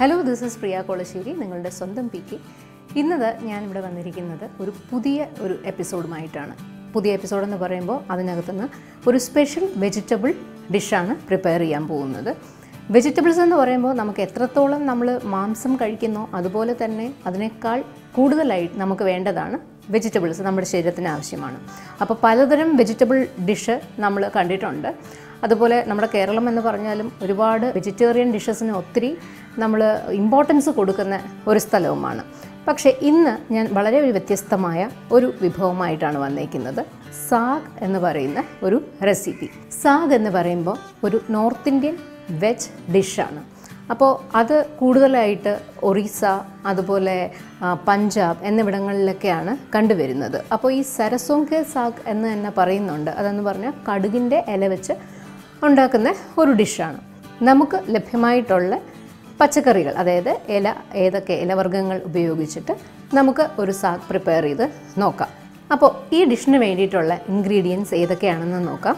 hello this is Priya Kolassery നിങ്ങളുടെ സ്വന്തം P K ഇന്നത് ഞാനിവിടെ വന്നിരിക്കുന്നത് ഒരു പുതിയ ഒരു എപ്പിസോഡുമായിട്ടാണ് പുതിയ എപ്പിസോഡ് എന്ന് പറയുമ്പോൾ അതിനകത്തുനിന്ന് ഒരു സ്പെഷ്യൽ വെജിറ്റബിൾ ഡിഷാണ് പ്രിപ്പയർ ചെയ്യാൻ പോകുന്നത് വെജിറ്റബിൾസ് എന്ന് പറയുമ്പോൾ നമുക്ക് എത്രത്തോളം നമ്മൾ മാംസം കഴിക്കുന്നോ അതുപോലെ തന്നെ അതിനേക്കാൾ കൂടുതലായി നമുക്ക് വേണ്ടതാണ് വെജിറ്റബിൾസ് നമ്മുടെ ശരീരത്തിന് ആവശ്യമാണ് അപ്പോൾ പലതരം വെജിറ്റബിൾ ഡിഷ് നമ്മൾ കണ്ടിട്ടുണ്ട് അതുപോലെ നമ്മുടെ കേരളം എന്ന് പറഞ്ഞാലും ഒരുപാട് വെജിറ്റേറിയൻ ഡിഷസിന് ഒത്തിരി നമ്മൾ ഇമ്പോർട്ടൻസ് കൊടുക്കുന്ന ഒരു സ്ഥലവുമാണ് പക്ഷേ ഇന്ന് ഞാൻ വളരെ ഒരു വ്യത്യസ്തമായ ഒരു വിഭവമായിട്ടാണ് വന്നേക്കുന്നത് സാഗ് എന്ന് പറയുന്ന ഒരു റെസിപ്പി സാഗ് എന്ന് പറയുമ്പോൾ ഒരു നോർത്ത് ഇന്ത്യൻ വെജ് ഡിഷാണ് അപ്പോൾ അത് കൂടുതലായിട്ട് ഒറീസ അതുപോലെ ആ, പഞ്ചാബ് എന്നിവിടങ്ങളിലൊക്കെയാണ് കണ്ടുവരുന്നത് അപ്പോൾ ഈ സരസോങ്കെ സാഗ് എന്ന് തന്നെ പറയുന്നുണ്ട് അതെന്ന് പറഞ്ഞാൽ കടുകിൻ്റെ ഇല വെച്ച് ഉണ്ടാക്കുന്ന ഒരു ഡിഷാണ് നമുക്ക് ലഭ്യമായിട്ടുള്ള പച്ചക്കറികൾ അതായത് ഇല ഏതൊക്കെ ഇലവർഗ്ഗങ്ങൾ ഉപയോഗിച്ചിട്ട് നമുക്ക് ഒരു സാഗ് പ്രിപ്പയർ ചെയ്ത് നോക്കാം അപ്പോൾ ഈ ഡിഷിന് വേണ്ടിയിട്ടുള്ള ഇൻഗ്രീഡിയൻസ് ഏതൊക്കെയാണെന്ന് നോക്കാം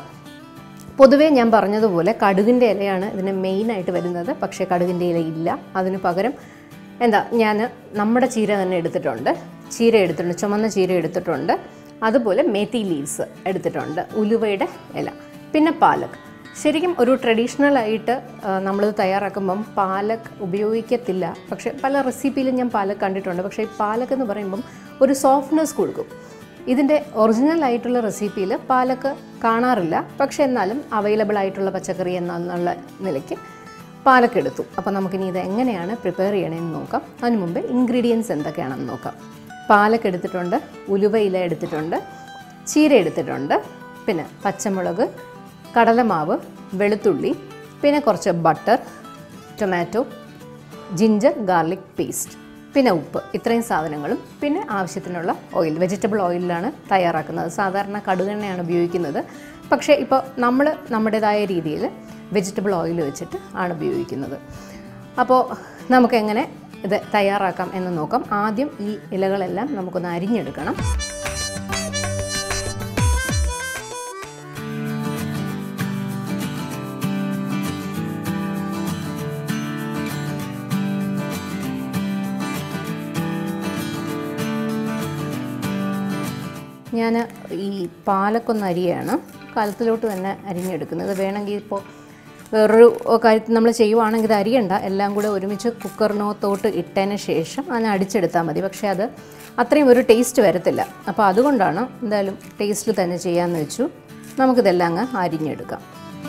പൊതുവേ ഞാൻ പറഞ്ഞതുപോലെ കടുകിൻ്റെ ഇലയാണ് ഇതിന് മെയിനായിട്ട് വരുന്നത് പക്ഷേ കടുകിൻ്റെ ഇല ഇല്ല അതിന് പകരം എന്താ ഞാൻ നമ്മുടെ ചീര തന്നെ എടുത്തിട്ടുണ്ട് ചീര എടുത്തിട്ടുണ്ട് ചുമന്ന ചീര എടുത്തിട്ടുണ്ട് അതുപോലെ മേത്തി ലീവ്സ് എടുത്തിട്ടുണ്ട് ഉലുവയുടെ ഇല പിന്നെ പാലക് ശരിക്കും ഒരു ട്രഡീഷണൽ ആയിട്ട് നമ്മളിത് തയ്യാറാക്കുമ്പം പാലക് ഉപയോഗിക്കത്തില്ല പക്ഷേ പല റെസിപ്പിയിലും ഞാൻ പാലക് കണ്ടിട്ടുണ്ട് പക്ഷേ ഈ പാലക് എന്ന് പറയുമ്പം ഒരു സോഫ്റ്റ്നെസ് കൊടുക്കും ഇതിൻ്റെ ഒറിജിനൽ ആയിട്ടുള്ള റെസിപ്പിയിൽ പാലക്ക് കാണാറില്ല പക്ഷെ എന്നാലും അവൈലബിൾ ആയിട്ടുള്ള പച്ചക്കറി എന്നുള്ള നിലയ്ക്ക് പാലക്ക് എടുത്തു അപ്പോൾ നമുക്കിനി ഇത് എങ്ങനെയാണ് പ്രിപ്പയർ ചെയ്യണമെന്ന് നോക്കാം അതിന് മുമ്പ് ഇൻഗ്രീഡിയൻസ് എന്തൊക്കെയാണെന്ന് നോക്കാം പാലക്ക് എടുത്തിട്ടുണ്ട് ഉലുവ ഇല എടുത്തിട്ടുണ്ട് ചീര എടുത്തിട്ടുണ്ട് പിന്നെ പച്ചമുളക് കടലമാവ് വെളുത്തുള്ളി പിന്നെ കുറച്ച് butter tomato ginger garlic paste പിന്നെ ഉപ്പ് ഇത്രയും സാധനങ്ങളും പിന്നെ ആവശ്യത്തിനുള്ള ഓയിൽ വെജിറ്റബിൾ ഓയിലാണ് തയ്യാറാക്കുന്നത് സാധാരണ കടുകെണ്ണയാണ് ഉപയോഗിക്കുന്നത് പക്ഷേ ഇപ്പോൾ നമ്മൾ നമ്മുടേതായ രീതിയിൽ വെജിറ്റബിൾ ഓയിൽ വെച്ചിട്ട് ആണ് ഉപയോഗിക്കുന്നത് അപ്പോൾ നമുക്കെങ്ങനെ ഇത് തയ്യാറാക്കാം എന്ന് നോക്കാം ആദ്യം ഈ ഇലകളെല്ലാം നമുക്കൊന്ന് അരിഞ്ഞെടുക്കണം ഞാൻ ഈ പാലക്കൊന്ന് അരിയാണ് കാലത്തിലോട്ട് തന്നെ അരിഞ്ഞെടുക്കുന്നത് വേണമെങ്കിൽ ഇപ്പോൾ വേറൊരു കാര്യത്തിൽ നമ്മൾ ചെയ്യുവാണെങ്കിൽ ഇത് അരിയണ്ട എല്ലാം കൂടെ ഒരുമിച്ച് കുക്കറിനകത്തോട്ട് ഇട്ടതിന് ശേഷം അതിനെ അടിച്ചെടുത്താൽ മതി പക്ഷേ അത് അത്രയും ഒരു ടേസ്റ്റ് വരത്തില്ല അപ്പോൾ അതുകൊണ്ടാണ് എന്തായാലും ടേസ്റ്റിൽ തന്നെ ചെയ്യാമെന്ന് വെച്ചു നമുക്കിതെല്ലാം അങ്ങ് അരിഞ്ഞെടുക്കാം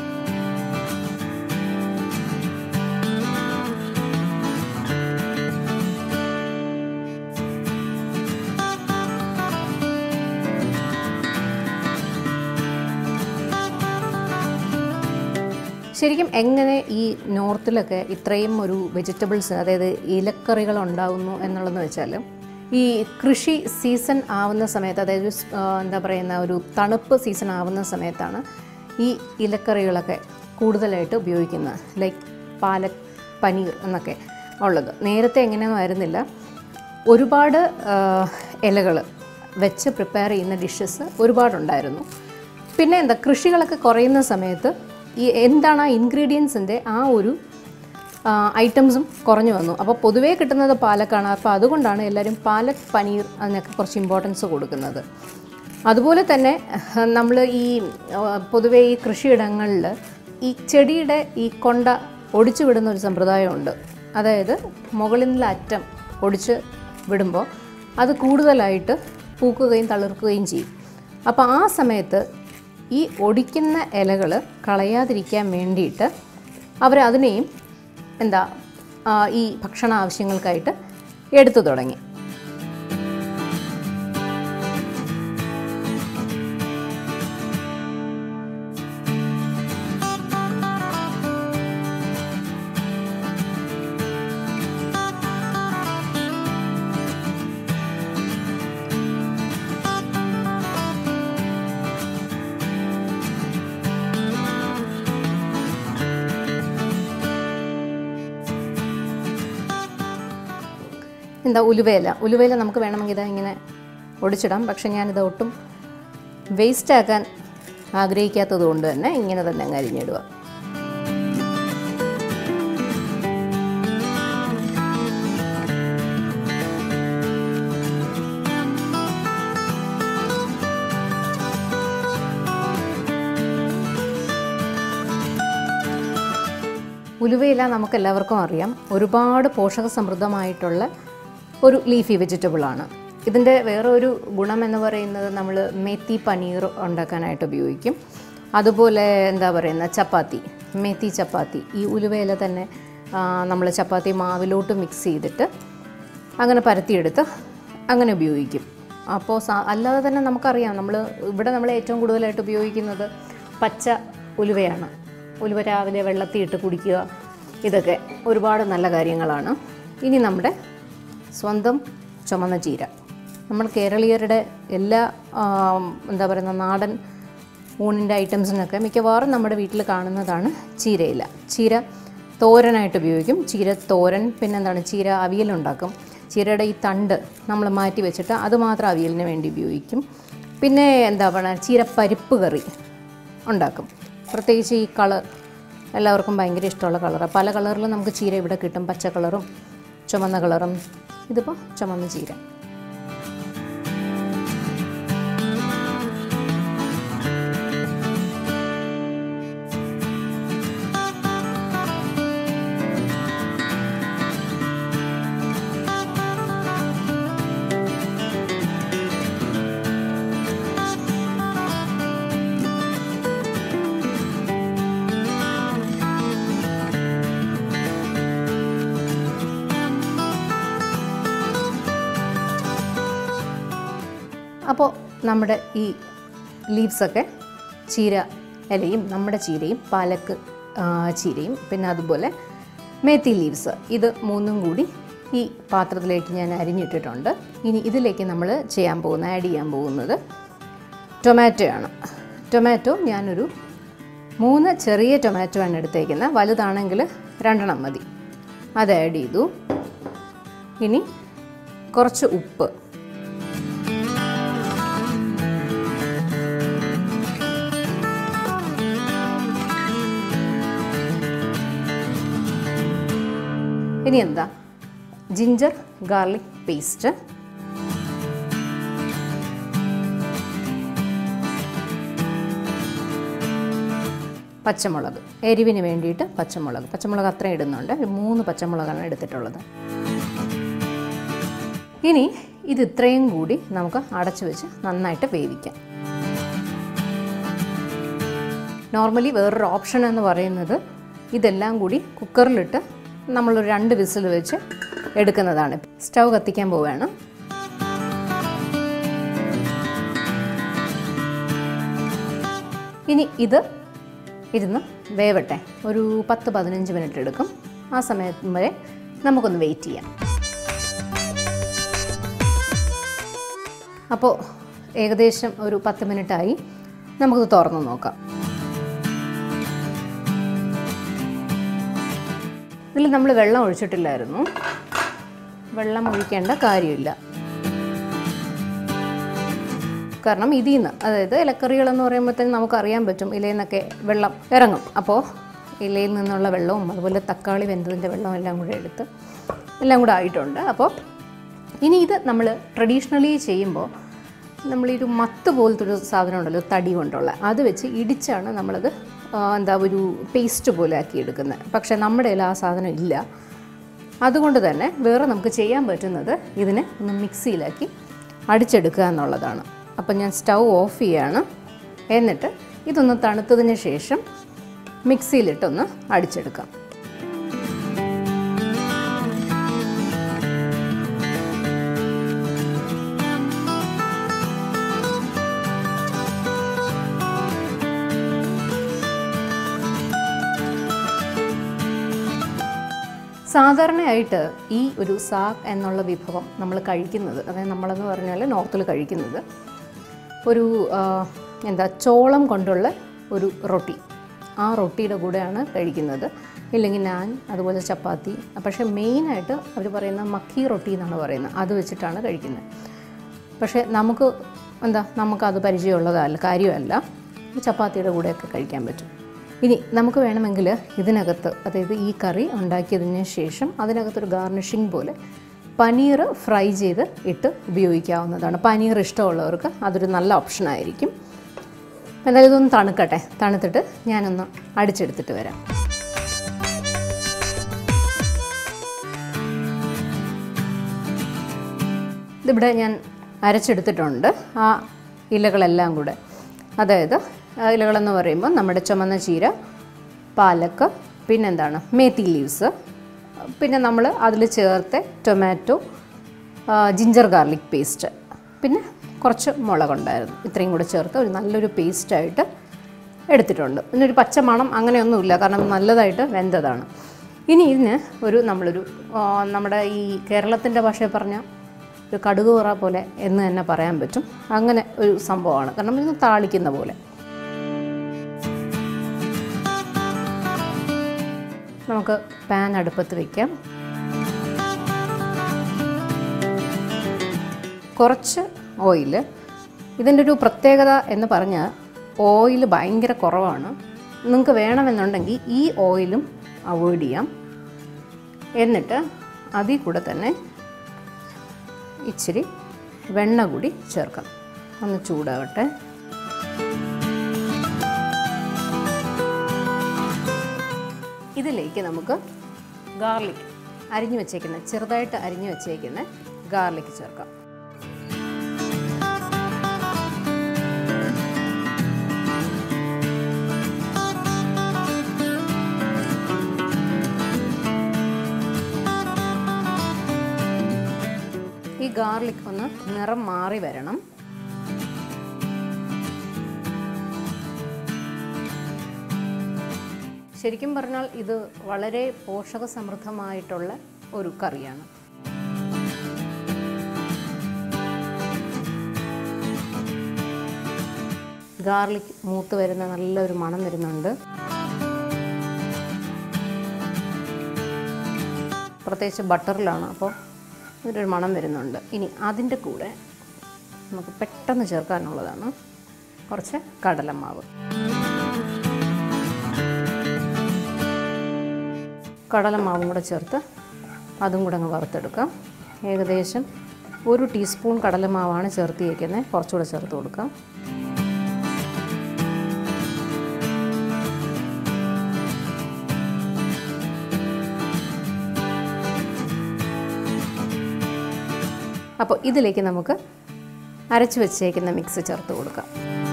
ശരിക്കും എങ്ങനെ ഈ നോർത്തിലൊക്കെ ഇത്രയും ഒരു വെജിറ്റബിൾസ് അതായത് ഇലക്കറികൾ ഉണ്ടാകുന്നു എന്നുള്ളതെന്ന് വെച്ചാൽ ഈ കൃഷി സീസൺ ആവുന്ന സമയത്ത് അതായത് ഒരു സ്- ആ, എന്താ പറയുന്ന ഒരു തണുപ്പ് സീസൺ ആവുന്ന സമയത്താണ് ഈ ഇലക്കറികളൊക്കെ കൂടുതലായിട്ട് ഉപയോഗിക്കുന്നത് ലൈക്ക് പാലക് പനീർ എന്നൊക്കെ ഉള്ളത് നേരത്തെ എങ്ങനെയൊന്നും ആയിരുന്നില്ല ഒരുപാട് ഇലകൾ വെച്ച് പ്രിപ്പയർ ചെയ്യുന്ന ഡിഷസ് ഒരുപാടുണ്ടായിരുന്നു പിന്നെ എന്താ കൃഷികളൊക്കെ കുറയുന്ന സമയത്ത് ഈ എന്താണ് ആ ഇൻഗ്രീഡിയൻസിൻ്റെ ആ ഒരു ഐറ്റംസും കുറഞ്ഞു വന്നു അപ്പോൾ പൊതുവേ കിട്ടുന്നത് പാലക്കാണ് അപ്പോൾ അതുകൊണ്ടാണ് എല്ലാവരും പാലക് പനീർ അതിനൊക്കെ കുറച്ച് ഇമ്പോർട്ടൻസ് കൊടുക്കുന്നത് അതുപോലെ തന്നെ നമ്മൾ ഈ ആ, പൊതുവേ ഈ കൃഷിയിടങ്ങളിൽ ഈ ചെടിയുടെ ഈ കൊണ്ട ഒടിച്ചു വിടുന്ന ഒരു സമ്പ്രദായമുണ്ട് അതായത് മുകളിൽ നിന്നുള്ള അറ്റം ഒടിച്ച് വിടുമ്പോൾ അത് കൂടുതലായിട്ട് പൂക്കുകയും തളിർക്കുകയും ചെയ്യും അപ്പോൾ ആ സമയത്ത് ഈ ഒടിക്കുന്ന ഇലകൾ കളയാതിരിക്കാൻ വേണ്ടിയിട്ട് അവർ അതിനെയും എന്താ ആ, ഈ ഭക്ഷണ ആവശ്യങ്ങൾക്കായിട്ട് എടുത്തു തുടങ്ങി എന്താ ഉലുവയില ഉലുവയില നമുക്ക് വേണമെങ്കിൽ ഇതാ ഇങ്ങനെ ഒടിച്ചിടാം പക്ഷെ ഞാനിത് ഒട്ടും വേസ്റ്റ് ആക്കാൻ ആഗ്രഹിക്കാത്തത് കൊണ്ട് തന്നെ ഇങ്ങനെ തന്നെ അങ്ങ് അരിഞ്ഞിടുക ഉലുവയില നമുക്ക് എല്ലാവർക്കും അറിയാം ഒരുപാട് പോഷക സമൃദ്ധമായിട്ടുള്ള ഒരു ലീഫി വെജിറ്റബിളാണ് ഇതിൻ്റെ വേറെ ഒരു ഗുണം എന്ന് പറയുന്നത് നമ്മൾ മെത്തി പനീർ ഉണ്ടാക്കാനായിട്ട് ഉപയോഗിക്കും അതുപോലെ എന്താ പറയുന്ന ചപ്പാത്തി മെത്തി ചപ്പാത്തി ഈ ഉലുവയില തന്നെ നമ്മൾ ചപ്പാത്തി മാവിലോട്ട് മിക്സ് ചെയ്തിട്ട് അങ്ങനെ പരത്തിയെടുത്ത് അങ്ങനെ ഉപയോഗിക്കും അപ്പോൾ സാ അല്ലാതെ തന്നെ നമുക്കറിയാം നമ്മൾ ഇവിടെ നമ്മൾ ഏറ്റവും കൂടുതലായിട്ട് ഉപയോഗിക്കുന്നത് പച്ച ഉലുവയാണ് ഉലുവ രാവിലെ വെള്ളത്തിൽ ഇട്ട് കുടിക്കുക ഇതൊക്കെ ഒരുപാട് നല്ല കാര്യങ്ങളാണ് ഇനി നമ്മുടെ സ്വന്തം ചുമന്ന ചീര നമ്മൾ കേരളീയരുടെ എല്ലാ ആ, എന്താ പറയുന്ന നാടൻ ഊണിൻ്റെ ഐറ്റംസിനൊക്കെ മിക്കവാറും നമ്മുടെ വീട്ടിൽ കാണുന്നതാണ് ചീരയില ചീര തോരനായിട്ട് ഉപയോഗിക്കും ചീര തോരൻ പിന്നെന്താണ് ചീര അവിയലുണ്ടാക്കും ചീരയുടെ ഈ തണ്ട് നമ്മൾ മാറ്റി വെച്ചിട്ട് അത് മാത്രം അവിയലിന് വേണ്ടി ഉപയോഗിക്കും പിന്നെ എന്താ പറയുക ചീര പരിപ്പ് കറി ഉണ്ടാക്കും പ്രത്യേകിച്ച് ഈ കളർ എല്ലാവർക്കും ഭയങ്കര ഇഷ്ടമുള്ള കളറാണ് പല കളറിലും നമുക്ക് ചീര ഇവിടെ കിട്ടും പച്ച കളറും ചുമന്ന കളറും ഇതിപ്പോൾ ചുമന്ന ചീര അപ്പോൾ നമ്മുടെ ഈ ലീവ്സൊക്കെ ചീര ഇലയും നമ്മുടെ ചീരയും പാലക്ക് ആ, ചീരയും പിന്നെ അതുപോലെ മേത്തി ലീവ്സ് ഇത് മൂന്നും കൂടി ഈ പാത്രത്തിലേക്ക് ഞാൻ അരിഞ്ഞിട്ടിട്ടുണ്ട് ഇനി ഇതിലേക്ക് നമ്മൾ ചെയ്യാൻ പോകുന്ന ആഡ് ചെയ്യാൻ പോകുന്നത് ടൊമാറ്റോ ആണ് ടൊമാറ്റോ ഞാനൊരു മൂന്ന് ചെറിയ ടൊമാറ്റോ ആണ് എടുത്തേക്കുന്നത് വലുതാണെങ്കിൽ രണ്ടെണ്ണം മതി അത് ആഡ് ചെയ്തു ഇനി കുറച്ച് ഉപ്പ് ഇനി എന്താ ജിഞ്ചർ ഗാർലിക് പേസ്റ്റ് പച്ചമുളക് എരിവിന് വേണ്ടിയിട്ട് പച്ചമുളക് പച്ചമുളക് അത്രയും ഇടുന്നുണ്ട് ഒരു മൂന്ന് പച്ചമുളകാണ് എടുത്തിട്ടുള്ളത് ഇനി ഇത് ഇത്രയും കൂടി നമുക്ക് അടച്ചു വെച്ച് നന്നായിട്ട് വേവിക്കാം നോർമലി വേറൊരു ഓപ്ഷൻ എന്ന് പറയുന്നത് ഇതെല്ലാം കൂടി കുക്കറിലിട്ട് നമ്മളൊരു രണ്ട് വിസിൽ വെച്ച് എടുക്കുന്നതാണ് സ്റ്റൗ കത്തിക്കാൻ പോവുകയാണ് ഇനി ഇത് ഇരുന്ന് വേവട്ടെ ഒരു പത്ത് പതിനഞ്ച് മിനിറ്റ് എടുക്കും ആ സമയം വരെ നമുക്കൊന്ന് വെയിറ്റ് ചെയ്യാം അപ്പോൾ ഏകദേശം ഒരു പത്ത് മിനിറ്റായി നമുക്കിത് തുറന്ന് നോക്കാം ഇതിൽ നമ്മൾ വെള്ളം ഒഴിച്ചിട്ടില്ലായിരുന്നു വെള്ളം ഒഴിക്കേണ്ട കാര്യമില്ല കാരണം ഇതിൽ നിന്ന് അതായത് ഇലക്കറികളെന്ന് പറയുമ്പോഴത്തേക്കും നമുക്കറിയാൻ പറ്റും ഇലയിൽ നിന്നൊക്കെ വെള്ളം ഇറങ്ങും അപ്പോൾ ഇലയിൽ നിന്നുള്ള വെള്ളവും അതുപോലെ തക്കാളി വെന്തതിൻ്റെ വെള്ളവും എല്ലാം കൂടെ എടുത്ത് എല്ലാം കൂടെ ആയിട്ടുണ്ട് അപ്പോൾ ഇനി ഇത് നമ്മൾ ട്രഡീഷണലി ചെയ്യുമ്പോൾ നമ്മളൊരു മത്ത് പോലത്തെ ഒരു സാധനം ഉണ്ടല്ലോ തടി കൊണ്ടുള്ള അത് വെച്ച് ഇടിച്ചാണ് നമ്മളത് ആ, എന്താ ഒരു പേസ്റ്റ് പോലെ ആക്കി എടുക്കുന്നത് പക്ഷേ നമ്മുടെ കയ്യിൽ ആ സാധനം ഇല്ല അതുകൊണ്ട് തന്നെ വേറെ നമുക്ക് ചെയ്യാൻ പറ്റുന്നത് ഇതിനെ ഒന്ന് മിക്സിയിലാക്കി അടിച്ചെടുക്കുക എന്നുള്ളതാണ് അപ്പം ഞാൻ സ്റ്റൗ ഓഫ് ചെയ്യാണ് എന്നിട്ട് ഇതൊന്ന് തണുത്തതിന് ശേഷം മിക്സിയിലിട്ടൊന്ന് അടിച്ചെടുക്കാം സാധാരണയായിട്ട് ഈ ഒരു സാഗ് എന്നുള്ള വിഭവം നമ്മൾ കഴിക്കുന്നത് അതായത് നമ്മളെന്ന് പറഞ്ഞാൽ നോർത്തിൽ കഴിക്കുന്നത് ഒരു ആ, എന്താ ചോളം കൊണ്ടുള്ള ഒരു റൊട്ടി ആ റൊട്ടിയുടെ കൂടെയാണ് കഴിക്കുന്നത് ഇല്ലെങ്കിൽ നാൻ അതുപോലെ ചപ്പാത്തി പക്ഷേ മെയിനായിട്ട് അവർ പറയുന്ന മക്കി റൊട്ടി എന്നാണ് പറയുന്നത് അത് വെച്ചിട്ടാണ് കഴിക്കുന്നത് പക്ഷേ നമുക്ക് എന്താ നമുക്കത് പരിചയമുള്ളതല്ല കാര്യമല്ല ചപ്പാത്തിയുടെ കൂടെയൊക്കെ കഴിക്കാൻ പറ്റും ഇനി നമുക്ക് വേണമെങ്കിൽ ഇതിനകത്ത് അതായത് ഈ കറി ഉണ്ടാക്കിയതിന് ശേഷം അതിനകത്തൊരു ഗാർണിഷിങ് പോലെ പനീർ ഫ്രൈ ചെയ്ത് ഇട്ട് ഉപയോഗിക്കാവുന്നതാണ് പനീർ ഇഷ്ടമുള്ളവർക്ക് അതൊരു നല്ല ഓപ്ഷനായിരിക്കും എന്തായാലും ഇതൊന്ന് തണുക്കട്ടെ തണുത്തിട്ട് ഞാനൊന്ന് അടിച്ചെടുത്തിട്ട് വരാം ഇതിവിടെ ഞാൻ അരച്ചെടുത്തിട്ടുണ്ട് ആ ഇലകളെല്ലാം കൂടെ അതായത് ആ ഇലകളെന്ന് പറയുമ്പോൾ നമ്മുടെ ചുമന്ന ചീര പാലക്ക് പിന്നെന്താണ് മേത്തി ലീവ്സ് പിന്നെ നമ്മൾ അതിൽ ചേർത്ത് ടൊമാറ്റോ ജിഞ്ചർ ഗാർലിക് പേസ്റ്റ് പിന്നെ കുറച്ച് മുളകുണ്ടായിരുന്നു ഇത്രയും കൂടെ ചേർത്ത് ഒരു നല്ലൊരു പേസ്റ്റായിട്ട് എടുത്തിട്ടുണ്ട് ഇതിനൊരു പച്ച മണം അങ്ങനെയൊന്നുമില്ല കാരണം നല്ലതായിട്ട് വെന്തതാണ് ഇനി ഇതിന് ഒരു നമ്മളൊരു ആ, നമ്മുടെ ഈ കേരളത്തിൻ്റെ ഭാഷയിൽ പറഞ്ഞാൽ ഒരു കടുക് പറ പോലെ എന്ന് തന്നെ പറയാൻ പറ്റും അങ്ങനെ ഒരു സംഭവമാണ് കാരണം ഇത് താളിക്കുന്ന പോലെ നമുക്ക് പാൻ അടുപ്പത്ത് വയ്ക്കാം കുറച്ച് ഓയിൽ ഇതിൻ്റെ ഒരു പ്രത്യേകത എന്ന് പറഞ്ഞാൽ ഓയിൽ ഭയങ്കര കുറവാണ് നിങ്ങൾക്ക് വേണമെന്നുണ്ടെങ്കിൽ ഈ ഓയിലും അവോയ്ഡ് ചെയ്യാം എന്നിട്ട് അതിൽ കൂടെ തന്നെ ഇച്ചിരി വെണ്ണ കൂടി ചേർക്കാം ഒന്ന് ചൂടാവട്ടെ ഇതിലേക്ക് നമുക്ക് ഗാർലിക് അരിഞ്ഞു വെച്ചേക്കുന്ന ചെറുതായിട്ട് അരിഞ്ഞു വെച്ചേക്കുന്ന ഗാർലിക് ചേർക്കാം ഈ ഗാർലിക് ഒന്ന് നിറം മാറി വരണം ശരിക്കും പറഞ്ഞാൽ ഇത് വളരെ പോഷക സമൃദ്ധമായിട്ടുള്ള ഒരു കറിയാണ് ഗാർലിക് മൂത്ത് വരുന്ന നല്ലൊരു മണം വരുന്നുണ്ട് പ്രത്യേകിച്ച് ബട്ടറിലാണ് അപ്പോൾ ഇതിൻ്റെ മണം വരുന്നുണ്ട് ഇനി അതിൻ്റെ കൂടെ നമുക്ക് പെട്ടെന്ന് ചേർക്കാനുള്ളതാണ് കുറച്ച് കടലമാവ് കടലമാവും കൂടെ ചേർത്ത് അതും കൂടെ അങ്ങ് വറുത്തെടുക്കാം ഏകദേശം ഒരു ടീസ്പൂൺ കടലമാവാണ് ചേർത്തിരിക്കുന്നത് കുറച്ചുകൂടെ ചേർത്ത് കൊടുക്കാം അപ്പോൾ ഇതിലേക്ക് നമുക്ക് അരച്ച് വെച്ചേക്കുന്ന മിക്സ് ചേർത്ത് കൊടുക്കാം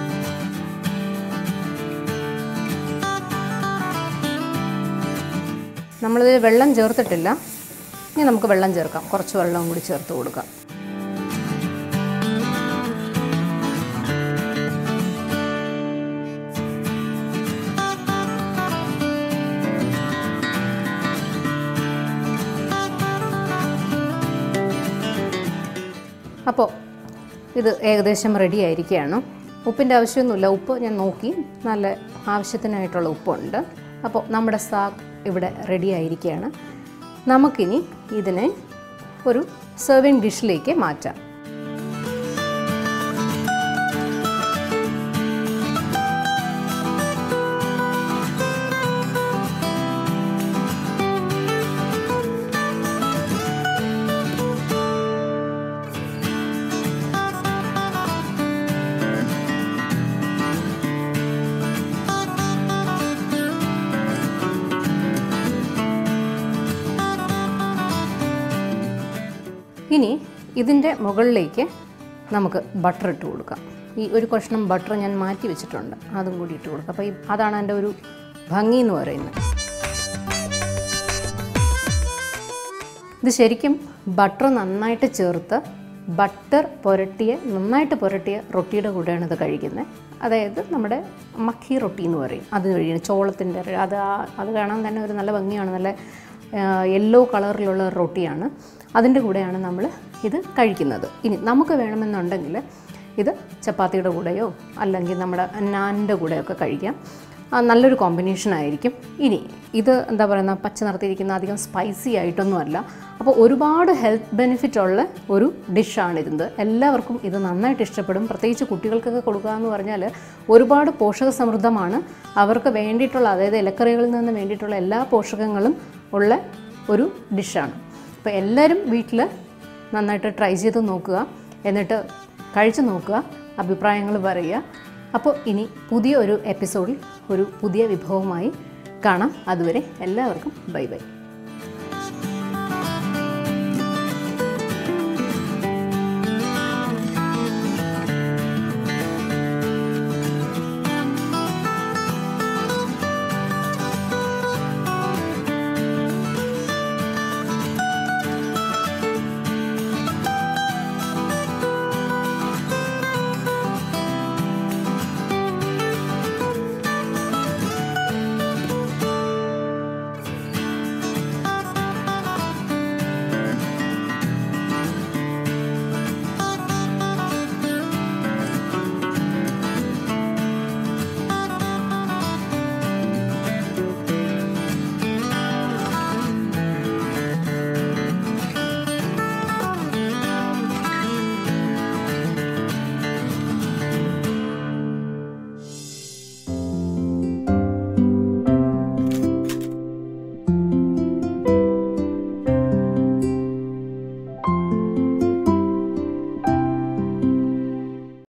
നമ്മളിത് വെള്ളം ചേർത്തിട്ടില്ല ഇനി നമുക്ക് വെള്ളം ചേർക്കാം കുറച്ച് വെള്ളം കൂടി ചേർത്ത് കൊടുക്കാം അപ്പോൾ ഇത് ഏകദേശം റെഡി ആയിരിക്കുകയാണ് ഉപ്പിൻ്റെ ആവശ്യമൊന്നുമില്ല ഉപ്പ് ഞാൻ നോക്കി നല്ല ആവശ്യത്തിനായിട്ടുള്ള ഉപ്പുണ്ട് അപ്പോൾ നമ്മുടെ സാഗ് ഇവിടെ റെഡി ആയിരിക്കുകയാണ് നമുക്കിനി ഇതിനെ ഒരു സെർവിങ് ഡിഷിലേക്ക് മാറ്റാം ഇനി ഇതിൻ്റെ മുകളിലേക്ക് നമുക്ക് ബട്ടർ ഇട്ട് കൊടുക്കാം ഈ ഒരു കഷ്ണം ബട്ടർ ഞാൻ മാറ്റി വെച്ചിട്ടുണ്ട് അതും കൂടി ഇട്ട് കൊടുക്കാം അപ്പോൾ ഈ അതാണ് എൻ്റെ ഒരു ഭംഗി എന്ന് പറയുന്നത് ഇത് ശരിക്കും ബട്ടർ നന്നായിട്ട് ചേർത്ത് ബട്ടർ പുരട്ടിയ നന്നായിട്ട് പുരട്ടിയ റൊട്ടിയുടെ കൂടെയാണ് ഇത് കഴിക്കുന്നത് അതായത് നമ്മുടെ മക്കി റൊട്ടി എന്ന് പറയും അത് കഴിയുന്നത് ചോളത്തിൻ്റെ അത് ആ- അത് കാണാൻ തന്നെ ഒരു നല്ല ഭംഗിയാണ് നല്ല യെല്ലോ കളറിലുള്ള റൊട്ടിയാണ് അതിൻ്റെ കൂടെയാണ് നമ്മൾ ഇത് കഴിക്കുന്നത് ഇനി നമുക്ക് വേണമെന്നുണ്ടെങ്കിൽ ഇത് ചപ്പാത്തിയുടെ കൂടെയോ അല്ലെങ്കിൽ നമ്മുടെ നാനിൻ്റെ കൂടെയൊക്കെ കഴിക്കാം ആ, നല്ലൊരു കോമ്പിനേഷൻ ആയിരിക്കും ഇനി ഇത് എന്താ പറയുന്ന പച്ച നിറത്തിയിരിക്കുന്ന അധികം സ്പൈസി ആയിട്ടൊന്നുമല്ല അപ്പോൾ ഒരുപാട് ഹെൽത്ത് ബെനിഫിറ്റ് ഉള്ള ഒരു ഡിഷാണിത് എല്ലാവർക്കും ഇത് നന്നായിട്ട് ഇഷ്ടപ്പെടും പ്രത്യേകിച്ച് കുട്ടികൾക്കൊക്കെ കൊടുക്കുക എന്ന് പറഞ്ഞാൽ ഒരുപാട് പോഷക സമൃദ്ധമാണ് അവർക്ക് വേണ്ടിയിട്ടുള്ള അതായത് ഇലക്കറികളിൽ നിന്ന് വേണ്ടിയിട്ടുള്ള എല്ലാ പോഷകങ്ങളും ഉള്ള ഒരു ഡിഷാണ് അപ്പോൾ എല്ലാവരും വീട്ടിൽ നന്നായിട്ട് ട്രൈ ചെയ്ത് നോക്കുക എന്നിട്ട് കഴിച്ചു നോക്കുക അഭിപ്രായങ്ങൾ പറയുക അപ്പോൾ ഇനി പുതിയ ഒരു എപ്പിസോഡിൽ ഒരു പുതിയ വിഭവമായി കാണാം അതുവരെ എല്ലാവർക്കും ബൈ ബൈ